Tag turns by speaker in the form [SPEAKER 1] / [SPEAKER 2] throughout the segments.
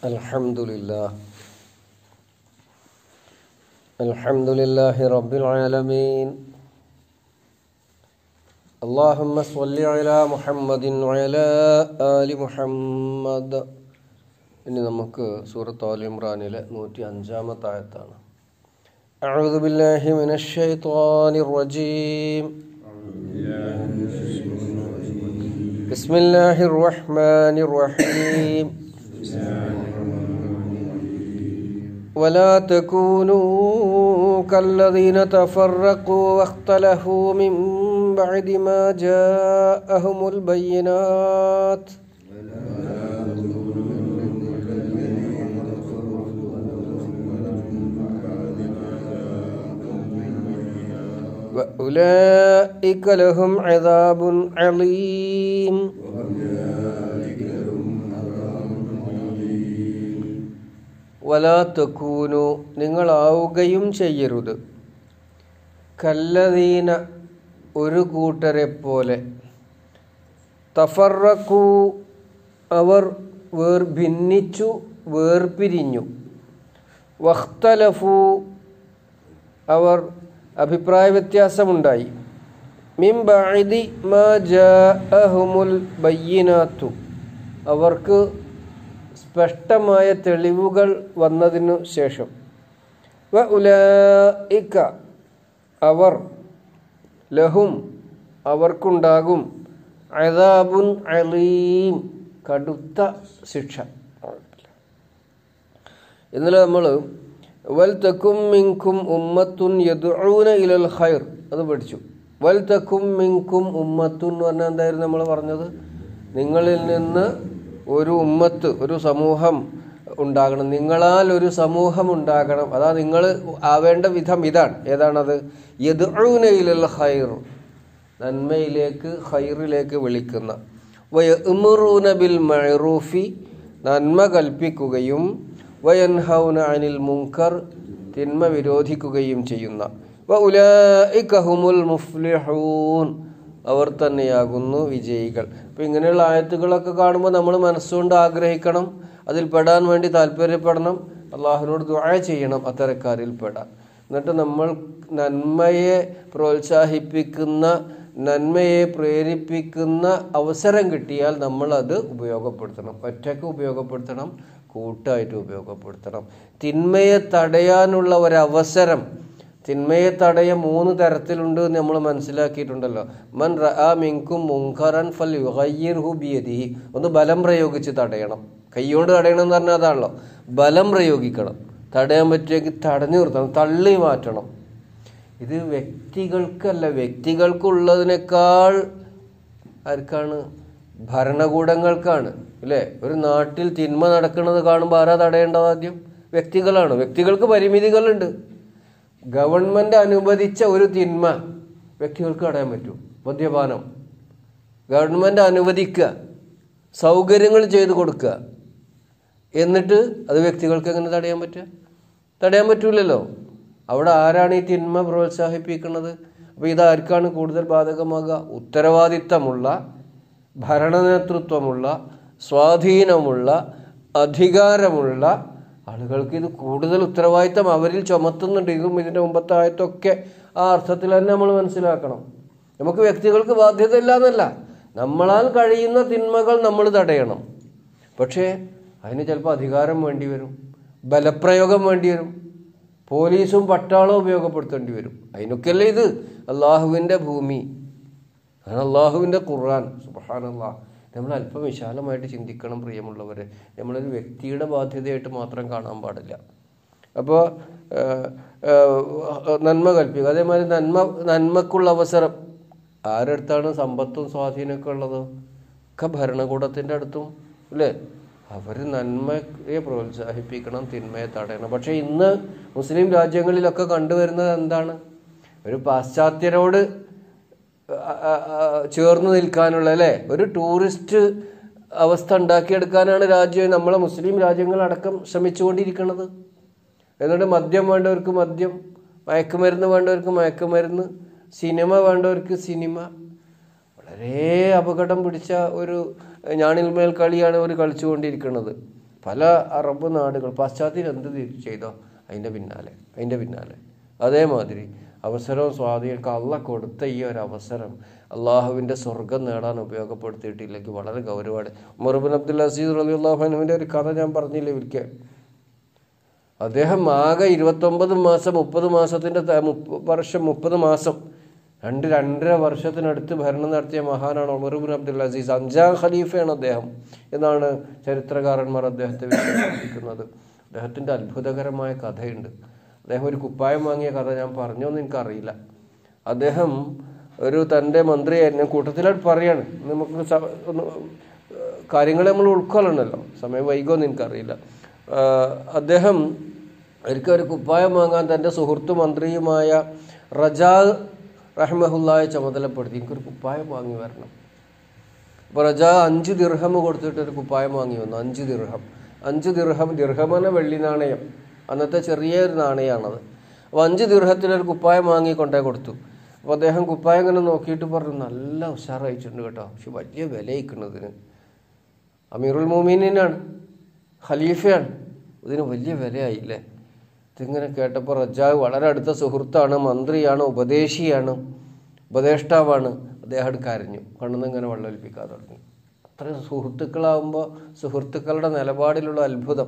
[SPEAKER 1] الحمد لله الحمد لله رب العالمين اللهم صل على محمد وعلى آل محمد ഇനി നമുക്ക് സൂറത്ത് ആൽ ഇമ്രാനിലെ നൂറ്റി അഞ്ചാമത്തെ ആയത്താണ് أعوذ بالله من الشيطان الرجيم بسم الله الرحمن الرحيم ولا تكونوا كالذين تفرقوا واختلفوا من بعد ما جاءهم البينات وأولئك لهم عذاب عليم വലാ തക്കൂനു നിങ്ങളാവുകയും ചെയ്യരുത് കല്ലദീന ഒരു കൂട്ടരെ പോലെ തഫറക്കൂ അവർ വേർ ഭിന്നിച്ചു വേർപിരിഞ്ഞു വഖ്തലഫു അവർ അഭിപ്രായ വ്യത്യാസമുണ്ടായി മിം ബഅദി മാ ജാഅഹുമുൽ ബയ്യിനാത്തു അവർക്ക് സ്പഷ്ടമായ തെളിവുകൾ വന്നതിനു ശേഷം വ ഉലഇക അവർ ലഹും അവർക്കുണ്ടാകും അദാബുൻ അലീം കടുത്ത ശിക്ഷ ഇന്നലെ നമ്മൾ വൽ തക്കും മിങ്കും ഉമ്മത്തുൻ യദുഊന ഇലൽ ഖൈർ അത് പഠിച്ചു വൽ തക്കും മിങ്കും ഉമ്മത്തുൻ എന്ന് പറഞ്ഞാൽ എന്തായിരുന്നു നമ്മൾ പറഞ്ഞത് നിങ്ങളിൽ നിന്ന് ഒരു ഉമ്മത്ത് ഒരു സമൂഹം ഉണ്ടാകണം നിങ്ങളാൽ ഒരു സമൂഹം ഉണ്ടാകണം അതാ നിങ്ങൾ ആവേണ്ട വിധം ഇതാണ് ഏതാണത് യദുഊന ഇലൽ ഖൈർ നന്മയിലേക്ക് ഖൈറിലേക്ക് വിളിക്കുന്ന വയഉമുറൂന ബിൽ മഅറൂഫി നന്മ കൽപ്പിക്കുകയും വയൻഹൗന അനിൽ മുങ്കർ തിന്മ വിരോധിക്കുകയും ചെയ്യുന്ന വ ഉലൈകഹുമുൽ മുഫ്ലിഹൂൻ അവർ തന്നെയാകുന്നു വിജയികൾ അപ്പം ഇങ്ങനെയുള്ള ആയത്തുകളൊക്കെ കാണുമ്പോൾ നമ്മൾ മനസ്സുകൊണ്ട് ആഗ്രഹിക്കണം അതിൽ പെടാൻ വേണ്ടി താല്പര്യപ്പെടണം അള്ളാഹുവിനോട് ദുആ ചെയ്യണം അത്തരക്കാരിൽ പെടാൻ എന്നിട്ട് നമ്മൾ നന്മയെ പ്രോത്സാഹിപ്പിക്കുന്ന നന്മയെ പ്രേരിപ്പിക്കുന്ന അവസരം കിട്ടിയാൽ നമ്മൾ അത് ഉപയോഗപ്പെടുത്തണം ഒറ്റയ്ക്ക് ഉപയോഗപ്പെടുത്തണം കൂട്ടായിട്ട് ഉപയോഗപ്പെടുത്തണം തിന്മയെ തടയാനുള്ള ഒരവസരം തിന്മയെ തടയ മൂന്ന് തരത്തിലുണ്ട് എന്ന് നമ്മൾ മനസ്സിലാക്കിയിട്ടുണ്ടല്ലോ മൻ റആ മിങ്കും മുങ്കറൻ ഫൽ യുഗയ്യിർഹു ബിയദിഹി ഒന്ന് ബലം പ്രയോഗിച്ച് തടയണം കൈകൊണ്ട് തടയണം എന്ന് പറഞ്ഞാൽ അതാണല്ലോ ബലം പ്രയോഗിക്കണം തടയാൻ പറ്റുമെങ്കിൽ തടഞ്ഞു നിർത്തണം തള്ളി മാറ്റണം ഇത് വ്യക്തികൾക്കല്ല വ്യക്തികൾക്കുള്ളതിനേക്കാൾ ആർക്കാണ് ഭരണകൂടങ്ങൾക്കാണ് അല്ലേ ഒരു നാട്ടിൽ തിന്മ നടക്കുന്നത് കാണുമ്പോൾ ആരാ തടയേണ്ടത് ആദ്യം വ്യക്തികളാണ് വ്യക്തികൾക്ക് പരിമിതികളുണ്ട് ഗവൺമെന്റ് അനുവദിച്ച ഒരു തിന്മ വ്യക്തികൾക്ക് തടയാൻ പറ്റും മദ്യപാനം ഗവൺമെന്റ് അനുവദിക്കുക സൗകര്യങ്ങൾ ചെയ്തു കൊടുക്കുക എന്നിട്ട് അത് വ്യക്തികൾക്ക് എങ്ങനെ തടയാൻ പറ്റുക തടയാൻ പറ്റൂലല്ലോ അവിടെ ആരാണ് ഈ തിന്മ പ്രോത്സാഹിപ്പിക്കുന്നത് അപ്പോൾ ഇതാർക്കാണ് കൂടുതൽ ബാധകമാകുക ഉത്തരവാദിത്തമുള്ള ഭരണനേതൃത്വമുള്ള സ്വാധീനമുള്ള അധികാരമുള്ള ആളുകൾക്ക് ഇത് കൂടുതൽ ഉത്തരവാദിത്തം അവരിൽ ചുമത്തുന്നുണ്ട് ഇതും ഇതിൻ്റെ മുമ്പത്തെ ആയത്തൊക്കെ ആ അർത്ഥത്തിൽ തന്നെ നമ്മൾ മനസ്സിലാക്കണം നമുക്ക് വ്യക്തികൾക്ക് ബാധ്യത ഇല്ല എന്നല്ല നമ്മളാൽ കഴിയുന്ന തിന്മകൾ നമ്മൾ തടയണം പക്ഷേ അതിന് ചിലപ്പോൾ അധികാരം വേണ്ടി വരും ബലപ്രയോഗം വേണ്ടി വരും പോലീസും പട്ടാളവും ഉപയോഗപ്പെടുത്തേണ്ടി വരും അതിനൊക്കെയല്ലേ ഇത് അള്ളാഹുവിൻ്റെ ഭൂമി ആണ് അള്ളാഹുവിൻ്റെ ഖുർആൻ സുബഹാൻ അള്ളാഹ് നമ്മൾ അല്പം വിശാലമായിട്ട് ചിന്തിക്കണം പ്രിയമുള്ളവരെ നമ്മളൊരു വ്യക്തിയുടെ ബാധ്യതയായിട്ട് മാത്രം കാണാൻ പാടില്ല അപ്പോൾ നന്മ കൽപ്പിക്കുക അതേമാതിരി നന്മ നന്മക്കുള്ള അവസരം ആരടുത്താണ് സമ്പത്തും സ്വാധീനമൊക്കെ ഉള്ളത് ഒക്കെ ഭരണകൂടത്തിൻ്റെ അടുത്തും അല്ലേ അവർ നന്മയെ പ്രോത്സാഹിപ്പിക്കണം തിന്മയെ തടയണം പക്ഷേ ഇന്ന് മുസ്ലിം രാജ്യങ്ങളിലൊക്കെ കണ്ടുവരുന്നത് എന്താണ് ഒരു പാശ്ചാത്യരോട് ചേർന്ന് നിൽക്കാനുള്ള അല്ലേ ഒരു ടൂറിസ്റ്റ് അവസ്ഥ ഉണ്ടാക്കിയെടുക്കാനാണ് രാജ്യം നമ്മളെ മുസ്ലിം രാജ്യങ്ങളടക്കം ശ്രമിച്ചുകൊണ്ടിരിക്കുന്നത് എന്നിട്ട് മദ്യം വേണ്ടവർക്ക് മദ്യം മയക്കുമരുന്ന് വേണ്ടവർക്ക് മയക്കുമരുന്ന് സിനിമ വേണ്ടവർക്ക് സിനിമ വളരെ അപകടം പിടിച്ച ഒരു ഞാണിൽ മേൽ കളിയാണ് അവർ കളിച്ചുകൊണ്ടിരിക്കുന്നത് പല അറബ് നാടുകൾ പാശ്ചാത്യർ എന്ത് തി- ചെയ്തോ അതിൻ്റെ പിന്നാലെ അതിൻ്റെ പിന്നാലെ അതേമാതിരി അവസരവും സ്വാധീനമൊക്കെ അള്ള കൊടുത്ത ഈ ഒരു അവസരം അള്ളാഹുവിൻ്റെ സ്വർഗം നേടാൻ ഉപയോഗപ്പെടുത്തിയിട്ടില്ലെങ്കിൽ വളരെ ഗൗരവമാണ് ഉമർബിൻ അബ്ദുൽ അസീസ് അലി അള്ളാഹുനുവിൻ്റെ ഒരു കഥ ഞാൻ പറഞ്ഞില്ലേ ഒരിക്കൽ അദ്ദേഹം ആകെ ഇരുപത്തൊമ്പത് മാസം മുപ്പത് മാസത്തിൻ്റെ ത- മുപ്പ- വർഷം മുപ്പത് മാസം രണ്ട് രണ്ടര വർഷത്തിനടുത്ത് ഭരണം നടത്തിയ മഹാനാണ് ഉമർബിൻ അബ്ദുൽ അസീസ് അഞ്ചാം ഖലീഫയാണ് അദ്ദേഹം എന്നാണ് ചരിത്രകാരന്മാർ അദ്ദേഹത്തെ വിശേഷിപ്പിക്കുന്നത് അദ്ദേഹത്തിൻ്റെ അത്ഭുതകരമായ കഥയുണ്ട് അദ്ദേഹം ഒരു കുപ്പായം വാങ്ങിയ കഥ ഞാൻ പറഞ്ഞോന്ന് എനിക്കറിയില്ല അദ്ദേഹം ഒരു തൻ്റെ മന്ത്രിയായിരുന്നു കൂട്ടത്തിലായിട്ട് പറയാണ് നമുക്ക് സ- ഒന്ന് കാര്യങ്ങൾ നമ്മൾ ഉൾക്കൊള്ളണമല്ലോ സമയം വൈകുമെന്ന് എനിക്കറിയില്ല ആ, അദ്ദേഹം ഒരിക്കൽ ഒരു കുപ്പായം വാങ്ങാൻ തൻ്റെ സുഹൃത്തു മന്ത്രിയുമായ റജാ റഹ്മഹുല്ലായെ ചുമതലപ്പെടുത്തി എനിക്കൊരു കുപ്പായം വാങ്ങി വരണം അപ്പോൾ റജാ അഞ്ച് ദിർഹം കൊടുത്തിട്ട് ഒരു കുപ്പായം വാങ്ങി വന്നു അഞ്ച് ദിർഹം അഞ്ച് ദിർഹം ദിർഹമെന്ന വെള്ളി നാണയം അന്നത്തെ ചെറിയൊരു നാണയമാണത് അപ്പോൾ അഞ്ച് ദിർഹത്തിലൊരു കുപ്പായം വാങ്ങി കൊണ്ടേ കൊടുത്തു അപ്പോൾ അദ്ദേഹം കുപ്പായം ഇങ്ങനെ നോക്കിയിട്ട് പറഞ്ഞു നല്ല ഉഷാറായിട്ടുണ്ട് കേട്ടോ പക്ഷെ വലിയ വില ഇരിക്കുന്നതിന് അമീറുൽ മോമീനാണ് ഖലീഫയാണ് ഇതിന് വലിയ വിലയായില്ലേ ഇതിങ്ങനെ കേട്ടപ്പോൾ റജാവ് വളരെ അടുത്ത സുഹൃത്താണ് മന്ത്രിയാണ് ഉപദേശിയാണ് ഉപദേഷ്ടാവാണ് അദ്ദേഹം കരഞ്ഞു കണ്ണുനിന്ന് ഇങ്ങനെ വെള്ളമൊലിപ്പിക്കാൻ തുടങ്ങി അത്രയും സുഹൃത്തുക്കളാവുമ്പോൾ സുഹൃത്തുക്കളുടെ നിലപാടിലുള്ള അത്ഭുതം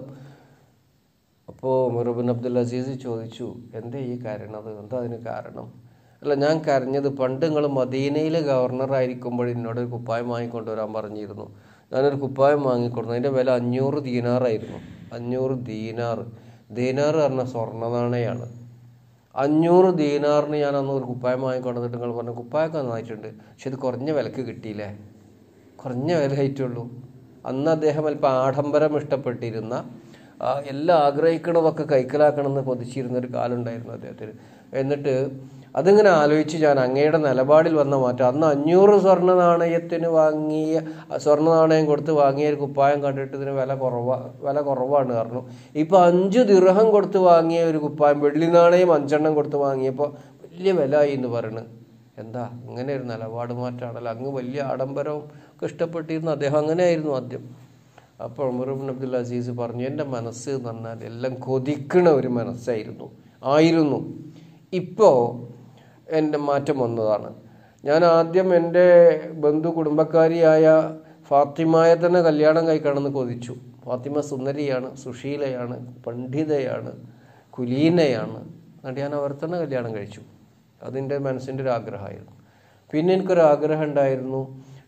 [SPEAKER 1] അപ്പോൾ മുറുബിൻ അബ്ദുൽ അസീസ് ചോദിച്ചു എന്തേ ഈ കരയണത് എന്താ അതിന് കാരണം അല്ല ഞാൻ കരഞ്ഞത് പണ്ട് നിങ്ങൾ മദീനയിലെ ഗവർണറായിരിക്കുമ്പോൾ എന്നോട് ഒരു കുപ്പായം വാങ്ങിക്കൊണ്ടുവരാൻ പറഞ്ഞിരുന്നു ഞാനൊരു കുപ്പായം വാങ്ങിക്കൊടുന്നു അതിൻ്റെ വില അഞ്ഞൂറ് ദീനാറായിരുന്നു അഞ്ഞൂറ് ദീനാർ ദീനാർ പറഞ്ഞ സ്വർണ്ണ നാണയമാണ് അഞ്ഞൂറ് ദീനാറിന് ഞാൻ അന്ന് ഒരു കുപ്പായം വാങ്ങിക്കൊണ്ടിട്ട് നിങ്ങൾ പറഞ്ഞു കുപ്പായമൊക്കെ നന്നായിട്ടുണ്ട് പക്ഷെ ഇത് കുറഞ്ഞ വിലക്ക് കിട്ടിയില്ലേ കുറഞ്ഞ വില ആയിട്ടുള്ളൂ അന്ന് അദ്ദേഹം അല്പം ആഡംബരം ഇഷ്ടപ്പെട്ടിരുന്ന ആ, എല്ലാം ആഗ്രഹിക്കണതൊക്കെ കൈക്കലാക്കണമെന്ന് കൊതിച്ചിരുന്ന ഒരു കാലം ഉണ്ടായിരുന്നു അദ്ദേഹത്തിന് എന്നിട്ട് അതിങ്ങനെ ആലോചിച്ച് ഞാൻ അങ്ങയുടെ നിലപാടിൽ വന്ന മാറ്റം അന്ന് അഞ്ഞൂറ് സ്വർണ്ണ നാണയത്തിന് വാങ്ങിയ സ്വർണ്ണ നാണയം കൊടുത്ത് വാങ്ങിയ ഒരു കുപ്പായം കണ്ടിട്ട് ഇതിന് വില കുറവാ വില കുറവാണ് പറഞ്ഞു ഇപ്പം അഞ്ച് ദിർഹം കൊടുത്ത് വാങ്ങിയ ഒരു കുപ്പായം വെള്ളി നാണയം അഞ്ചെണ്ണം കൊടുത്ത് വാങ്ങിയപ്പോൾ വലിയ വില ആയി എന്ന് പറയുന്നത് എന്താ ഇങ്ങനെ ഒരു നിലപാട് മാറ്റാണല്ലോ അങ്ങ് വലിയ ആഡംബരവും ഒക്കെ ഇഷ്ടപ്പെട്ടിരുന്നു അദ്ദേഹം അങ്ങനെയായിരുന്നു ആദ്യം അപ്പോൾ ഉമറുബിൻ അബ്ദുൽ അസീസ് പറഞ്ഞു എൻ്റെ മനസ്സ് എന്ന് പറഞ്ഞാൽ എല്ലാം കൊതിക്കണ ഒരു മനസ്സായിരുന്നു ആയിരുന്നു ഇപ്പോൾ എൻ്റെ മാറ്റം വന്നതാണ് ഞാൻ ആദ്യം എൻ്റെ ബന്ധു കുടുംബക്കാരിയായ ഫാത്തിമയെ തന്നെ കല്യാണം കഴിക്കണമെന്ന് കൊതിച്ചു ഫാത്തിമ സുന്ദരിയാണ് സുശീലയാണ് പണ്ഡിതയാണ് കുലീനയാണ് എന്നിട്ട് ഞാൻ അവർ തന്നെ കല്യാണം കഴിച്ചു അതിൻ്റെ മനസ്സിൻ്റെ ഒരു ആഗ്രഹമായിരുന്നു പിന്നെ എനിക്കൊരു ആഗ്രഹം ഉണ്ടായിരുന്നു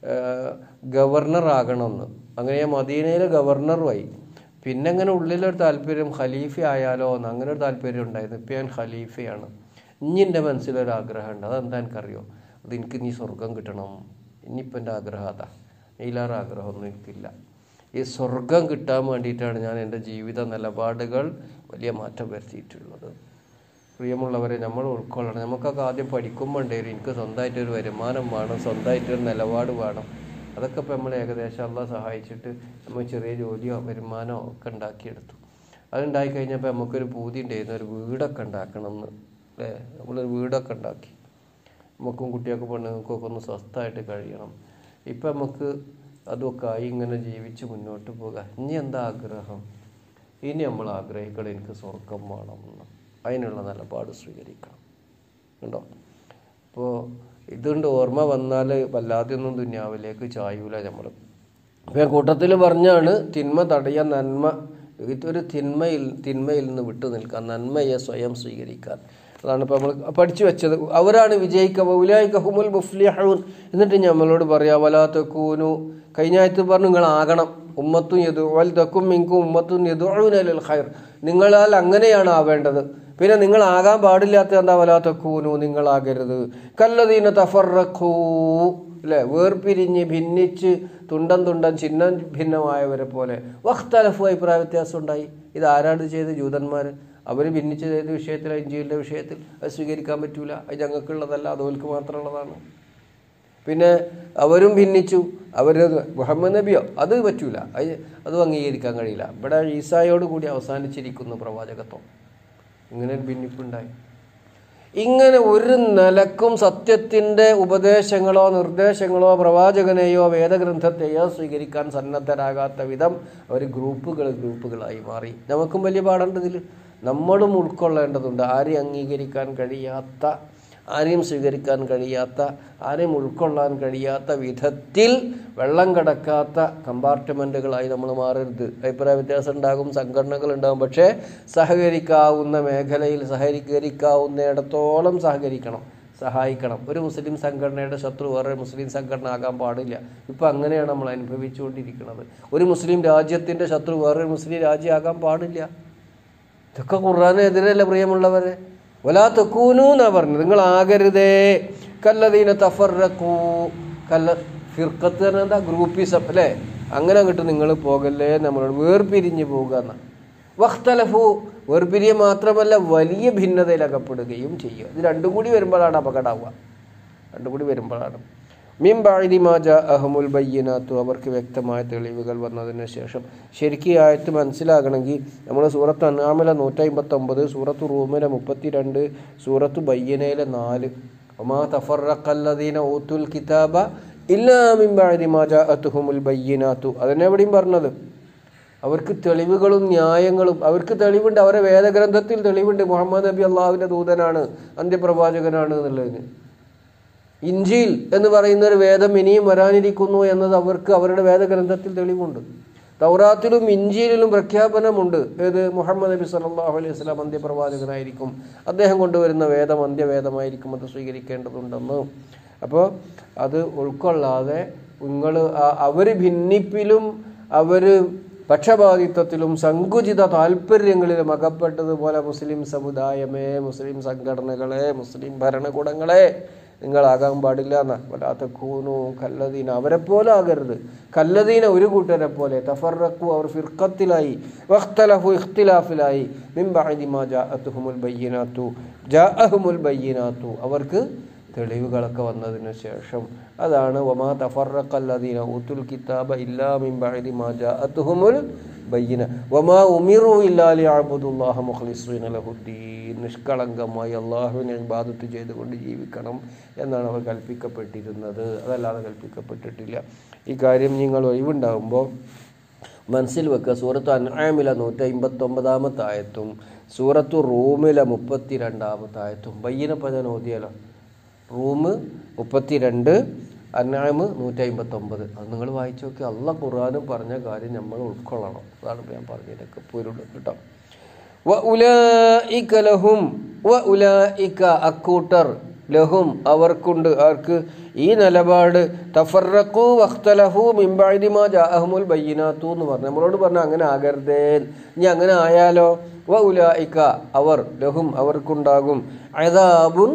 [SPEAKER 1] ഗവർണർ ആകണമെന്ന് അങ്ങനെ ഞാൻ മദീനയിലെ ഗവർണറുമായി പിന്നെ അങ്ങനെ ഉള്ളിലൊരു താല്പര്യം ഖലീഫ ആയാലോ എന്ന് അങ്ങനെ ഒരു താല്പര്യം ഉണ്ടായിരുന്നു ഇപ്പം ഞാൻ ഖലീഫയാണ് ഇനി എൻ്റെ മനസ്സിലൊരു ആഗ്രഹമുണ്ട് അതെന്താ എനിക്കറിയോ അത് എനിക്ക് നീ സ്വർഗം കിട്ടണം ഇനിയിപ്പോൾ എൻ്റെ ആഗ്രഹം അതാ ഇതിലേറെ ആഗ്രഹമൊന്നും എനിക്കില്ല ഈ സ്വർഗം കിട്ടാൻ വേണ്ടിയിട്ടാണ് ഞാൻ എൻ്റെ ജീവിത നിലപാടുകൾ വലിയ മാറ്റം വരുത്തിയിട്ടുള്ളത് പ്രിയമുള്ളവരെ നമ്മൾ ഉൾക്കൊള്ളണം നമുക്കൊക്കെ ആദ്യം പഠിക്കുമ്പോൾ ഉണ്ടായിരുന്നു എനിക്ക് സ്വന്തമായിട്ടൊരു വരുമാനം വേണം സ്വന്തമായിട്ടൊരു നിലപാട് വേണം അതൊക്കെ ഇപ്പോൾ നമ്മൾ ഏകദേശം അല്ല സഹായിച്ചിട്ട് നമ്മൾ ചെറിയ ജോലിയോ വരുമാനമോ ഒക്കെ ഉണ്ടാക്കിയെടുത്തു അതുണ്ടായി കഴിഞ്ഞപ്പോൾ നമുക്കൊരു പൂതി ഉണ്ടായിരുന്നു ഒരു വീടൊക്കെ ഉണ്ടാക്കണം എന്ന് അല്ലേ നമ്മളൊരു വീടൊക്കെ ഉണ്ടാക്കി നമുക്കും കുട്ടികൾക്ക് പെണ്ണുങ്ങൾക്കൊക്കെ ഒന്ന് സ്വസ്ഥമായിട്ട് കഴിയണം ഇപ്പം നമുക്ക് അതൊക്കെ ആയി ഇങ്ങനെ ജീവിച്ച് മുന്നോട്ട് പോകാം ഇനി എന്താ ആഗ്രഹം ഇനി നമ്മൾ ആഗ്രഹിക്കണം എനിക്ക് സ്വർഗം വേണം എന്ന് അതിനുള്ള നിലപാട് സ്വീകരിക്കണം ഉണ്ടോ അപ്പോൾ ഇതുകൊണ്ട് ഓർമ്മ വന്നാൽ വല്ലാതെ ഒന്നും ദുന്യാവിലേക്ക് ചായൂല നമ്മൾ അപ്പോൾ ഞാൻ കൂട്ടത്തിൽ പറഞ്ഞാണ് തിന്മ തടയാൻ നന്മ ഇതൊരു തിന്മയിൽ തിന്മയിൽ നിന്ന് വിട്ടു നിൽക്കാൻ നന്മയെ സ്വയം സ്വീകരിക്കാൻ അതാണ് ഇപ്പോൾ നമ്മൾ പഠിച്ചു വെച്ചത് അവരാണ് വിജയിക്കുക ഉലായിക്ക ഹുമുൽ മുഫ്ലിഹൂൻ എന്നിട്ട് നമ്മളോട് പറയാം വലാത്ത കൂനു കഴിഞ്ഞ ആയത്ത് പറഞ്ഞു നിങ്ങളാകണം ഉമ്മത്തും യദു വൽ തക്കും മിങ്കും ഉമ്മത്തും യദുഅൽ ഖൈർ നിങ്ങളാൽ അങ്ങനെയാണ് ആവേണ്ടത് പിന്നെ നിങ്ങളാകാൻ പാടില്ലാത്ത എന്താ വലാത്ത കൂനു നിങ്ങളാകരുത് കല്ലതീന തഫറഖൂ അല്ലേ വേർപിരിഞ്ഞ് ഭിന്നിച്ച് തുണ്ടം തുണ്ടം ചിഹ്നം ഭിന്നമായവരെ പോലെ വഖ്തലഫു അഭിപ്രായ വ്യത്യാസം ഉണ്ടായി ഇത് ആരാണ് ചെയ്ത് ജൂതന്മാർ അവർ ഭിന്നിച്ച് ചെയ്ത വിഷയത്തിൽ ഇഞ്ചിയുടെ വിഷയത്തിൽ അത് സ്വീകരിക്കാൻ പറ്റൂല അത് ഞങ്ങൾക്കുള്ളതല്ല അത് ഓൽക്ക് മാത്രമുള്ളതാണ് പിന്നെ അവരും ഭിന്നിച്ചു അവർ മുഹമ്മദ് നബിയോ അത് പറ്റൂല അത് അതും അംഗീകരിക്കാൻ കഴിയില്ല ഇവിടെ ഈസായോട് കൂടി അവസാനിച്ചിരിക്കുന്നു പ്രവാചകത്വം ഇങ്ങനെ ഒരു ഭിന്നിപ്പുണ്ടായി ഇങ്ങനെ ഒരു നിലക്കും സത്യത്തിൻ്റെ ഉപദേശങ്ങളോ നിർദ്ദേശങ്ങളോ പ്രവാചകനെയോ വേദഗ്രന്ഥത്തെയോ സ്വീകരിക്കാൻ സന്നദ്ധരാകാത്ത വിധം അവർ ഗ്രൂപ്പുകൾ ഗ്രൂപ്പുകളായി മാറി നമുക്കും വലിയ പാടുണ്ട് ഇതിൽ നമ്മളും ഉൾക്കൊള്ളേണ്ടതുണ്ട് ആരെയും അംഗീകരിക്കാൻ കഴിയാത്ത ആരെയും സ്വീകരിക്കാൻ കഴിയാത്ത ആരെയും ഉൾക്കൊള്ളാൻ കഴിയാത്ത വിധത്തിൽ വെള്ളം കടക്കാത്ത കമ്പാർട്ട്മെൻറ്റുകളായി നമ്മൾ മാറരുത് അഭിപ്രായ വ്യത്യാസം ഉണ്ടാകും സംഘടനകൾ ഉണ്ടാകും പക്ഷേ സഹകരിക്കാവുന്ന മേഖലയിൽ സഹകരിക്കാവുന്നിടത്തോളം സഹകരിക്കണം സഹായിക്കണം ഒരു മുസ്ലിം സംഘടനയുടെ ശത്രു വേറെ മുസ്ലിം സംഘടന ആകാൻ പാടില്ല ഇപ്പം അങ്ങനെയാണ് നമ്മൾ അനുഭവിച്ചുകൊണ്ടിരിക്കുന്നത് ഒരു മുസ്ലിം രാജ്യത്തിൻ്റെ ശത്രു വേറൊരു മുസ്ലിം രാജ്യം ആകാൻ പാടില്ല ഇതൊക്കെ ഖുർആാനെതിരല്ല പ്രിയമുള്ളവരെ ഒലാ തെക്കൂനു എന്നാ പറഞ്ഞത് നിങ്ങൾ ആകരുതേ കല്ലതീന തഫറക്കൂ കല്ല ഫിർക്കത്ത് പറഞ്ഞാൽ എന്താ ഗ്രൂപ്പിസം അല്ലേ അങ്ങനെ അങ്ങോട്ട് നിങ്ങൾ പോകല്ലേ നമ്മളോട് വേർപിരിഞ്ഞ് പോകുക എന്നാണ് വഖ്തലഫു വേർപിരിയ മാത്രമല്ല വലിയ ഭിന്നതയിൽ അകപ്പെടുകയും ചെയ്യുക ഇത് രണ്ടും കൂടി വരുമ്പോഴാണ് അപകടമാവുക രണ്ടും കൂടി വരുമ്പോഴാണ് മിം ബാഴി മാജ അഹമുൽ ബയ്യനാത്തു അവർക്ക് വ്യക്തമായ തെളിവുകൾ വന്നതിന് ശേഷം ശരിക്കും ഈ ആയത്ത് മനസ്സിലാകണമെങ്കിൽ നമ്മൾ സൂറത്ത് അന്നാമല നൂറ്റമ്പത്തൊമ്പത് സൂറത്ത് റൂമിലെ മുപ്പത്തിരണ്ട് സൂറത്ത് ബയ്യനയിലെ നാല് ഒമാ തഫറക്കല്ലദീന ഊത്തുൽ കിതാബ ഇല്ലാ മിൻ ബാഴി മാജ അത്തുഹുമുൽ ബയ്യനാത്തു അതിനെവിടെയും പറഞ്ഞത് അവർക്ക് തെളിവുകളും ന്യായങ്ങളും അവർക്ക് തെളിവുണ്ട് അവരെ വേദഗ്രന്ഥത്തിൽ തെളിവുണ്ട് മുഹമ്മദ് നബി അള്ളാഹുവിൻ്റെ ദൂതനാണ് അന്ത്യപ്രവാചകനാണ് എന്നുള്ളതിന് ഇഞ്ചിൽ എന്ന് പറയുന്ന ഒരു വേദം ഇനിയും വരാനിരിക്കുന്നു എന്നത് അവർക്ക് അവരുടെ വേദഗ്രന്ഥത്തിൽ തെളിവുണ്ട് തൗറാത്തിലും ഇഞ്ചിയിലും പ്രഖ്യാപനമുണ്ട് ഏത് മുഹമ്മദ് നബി സല്ലല്ലാഹു അലൈഹി വസല്ലം അന്ത്യപ്രവാചകനായിരിക്കും അദ്ദേഹം കൊണ്ടുവരുന്ന വേദം അന്ത്യവേദമായിരിക്കും അത് സ്വീകരിക്കേണ്ടതുണ്ടെന്ന് അപ്പോൾ അത് ഉൾക്കൊള്ളാതെ നിങ്ങൾ അവർ ഭിന്നിപ്പിലും അവർ പക്ഷപാതിത്വത്തിലും സങ്കുചിത താല്പര്യങ്ങളിലും അകപ്പെട്ടതുപോലെ മുസ്ലിം സമുദായമേ മുസ്ലിം സംഘടനകളെ മുസ്ലിം ഭരണകൂടങ്ങളെ നിങ്ങളാകാൻ പാടില്ല എന്ന വല്ലാത്ത കൂനു കല്ലദീന അവരെ പോലെ ആകരുത് കല്ലദീന ഒരു കൂട്ടരെ പോലെ തഫറക്കു അവർ ഫിർക്കത്തിലായി വഖ്തലഫു ഇഖ്തിലാഫിലായി മിൻ ബഅദി മാ ജാഅത്തുഹുമുൽ ബയ്യിനാത്തു ജാഅഹുമുൽ ബയ്യിനാത്തു അവർക്ക് തെളിവുകളൊക്കെ വന്നതിന് ശേഷം അതാണ് വമാ തഫറക്കല്ലദീന ഊത്തുൽ കിതാബ ഇല്ലാ മിൻ ബഅദി മാ ജാഅത്തുഹുമുൽ ബയ്യിന വമാ ഉമിറു ഇല്ലാ ലിയഅബ്ദുല്ലാഹ മുഖ്ലിസീന ലഹുദ്ദീൻ നിഷ്കളങ്കമായി അള്ളാഹുവിനെ ഇബാദത്ത് ചെയ്തുകൊണ്ട് ജീവിക്കണം എന്നാണ് അവർ കൽപ്പിക്കപ്പെട്ടിരുന്നത് അതല്ലാതെ കൽപ്പിക്കപ്പെട്ടിട്ടില്ല ഈ കാര്യം നിങ്ങൾ ഒഴിവുണ്ടാകുമ്പോൾ മനസ്സിൽ വെക്കുക സൂറത്ത് അൻആമിലെ നൂറ്റി അമ്പത്തൊമ്പതാമത്തെ ആയത്തും സൂറത്തു റൂമിലെ മുപ്പത്തി രണ്ടാമത്തെ ആയത്തും ബയ്യനപ്പം ഞാൻ ഓതിയാലോ റൂമ് മുപ്പത്തിരണ്ട് അന്നാമ് നൂറ്റി അമ്പത്തൊമ്പത് അത് നിങ്ങൾ വായിച്ചു നോക്കി അള്ള ഖുർആാനും പറഞ്ഞ കാര്യം നമ്മൾ ഉൾക്കൊള്ളണം അതാണ് ഇപ്പൊ ഞാൻ പറഞ്ഞതിനൊക്കെ പൊരുൾ കേട്ടോ വ ഉലായിക ലഹും വ ഉലായിക അക്കൂട്ടർ ലഹും അവർക്കുണ്ട് ആർക്ക് ഈ നിലപാട് തഫറഖു വഖ്തലഹു മിൻ ബഅദി മാ ജാഅഹുമുൽ ബയ്യിനാത്തു എന്ന് പറഞ്ഞു നമ്മളോട് പറഞ്ഞു അങ്ങനെ ആകരുതേ ഇനി അങ്ങനെ ആയാലോ വ ഉലായിക അവർ ലഹും അവർക്കുണ്ടാകും അദാബുൻ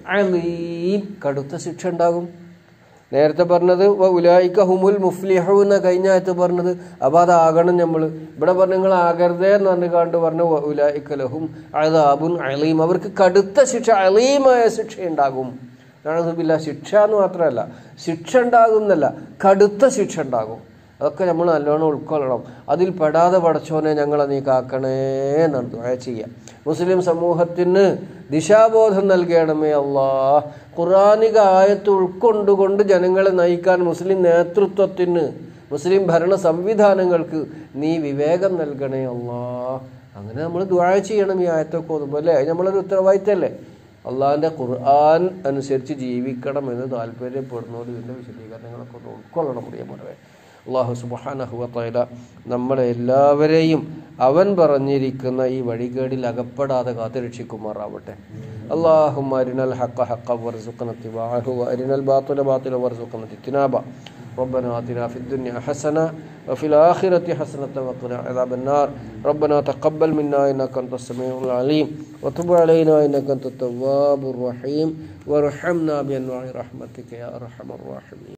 [SPEAKER 1] അലീം കടുത്ത ശിക്ഷ ഉണ്ടാകും നേരത്തെ പറഞ്ഞത് വ ഉലായിക്ക ഹുമുൽ മുഫ്ലിഹു എന്ന കഴിഞ്ഞ ആയത്ത് പറഞ്ഞത് അപ്പോൾ അതാകണം നമ്മൾ ഇവിടെ പറഞ്ഞ നിങ്ങൾ ആകരുതേ എന്ന് പറഞ്ഞു കണ്ട് പറഞ്ഞു വ ഉലായിക്ക ലഹും അതാബുൻ അലീം അവർക്ക് കടുത്ത ശിക്ഷ അലീമായ ശിക്ഷ ഉണ്ടാകും നഴസുബില്ല ശിക്ഷ എന്ന് മാത്രമല്ല ശിക്ഷ ഉണ്ടാകുന്നല്ല കടുത്ത ശിക്ഷ ഉണ്ടാകും അതൊക്കെ നമ്മൾ നല്ലോണം ഉൾക്കൊള്ളണം അതിൽ പെടാതെ പടച്ചോനെ ഞങ്ങളെ നീ കാക്കണേ എന്നാണ് ദുആ ചെയ്യുക മുസ്ലിം സമൂഹത്തിന് ദിശാബോധം നൽകണമേ അള്ളാ ഖുറാനിക ആയത്ത് ഉൾക്കൊണ്ടുകൊണ്ട് ജനങ്ങളെ നയിക്കാൻ മുസ്ലിം നേതൃത്വത്തിന് മുസ്ലിം ഭരണ സംവിധാനങ്ങൾക്ക് നീ വിവേകം നൽകണേ അള്ളാ അങ്ങനെ നമ്മൾ ദുആ ചെയ്യണം ഈ ആയത്തൊക്കെ ഓതുമ്പോൾ അല്ലേ അത് നമ്മളൊരു ഉത്തരവാദിത്തമല്ലേ അള്ളാഹിൻ്റെ ഖുർആൻ അനുസരിച്ച് ജീവിക്കണം എന്ന് താല്പര്യപ്പെടുന്നവർ ഇതിൻ്റെ വിശദീകരണങ്ങളൊക്കെ ഒന്ന് ഉൾക്കൊള്ളണം പ്രിയമുള്ളവരെ അള്ളാഹു സുബാനഹുവത്തല നമ്മളെ എല്ലാവരെയും അവൻ പറഞ്ഞിരിക്കുന്ന ഈ വഴികേടിൽ അകപ്പെടാതെ കാത്തുരക്ഷിക്കുമാറാവട്ടെ اللهم أرنا الحق حقا وارزقنا اتباعه وأرنا الباطل باطلا وارزقنا اجتنابه ربنا آتنا في الدنيا حسنة وفي الآخرة حسنة وقنا عذاب النار ربنا تقبل منا إنك أنت السميع العليم وتب علينا إنك أنت التواب الرحيم وارحمنا بأنواع رحمتك يا أرحم الراحمين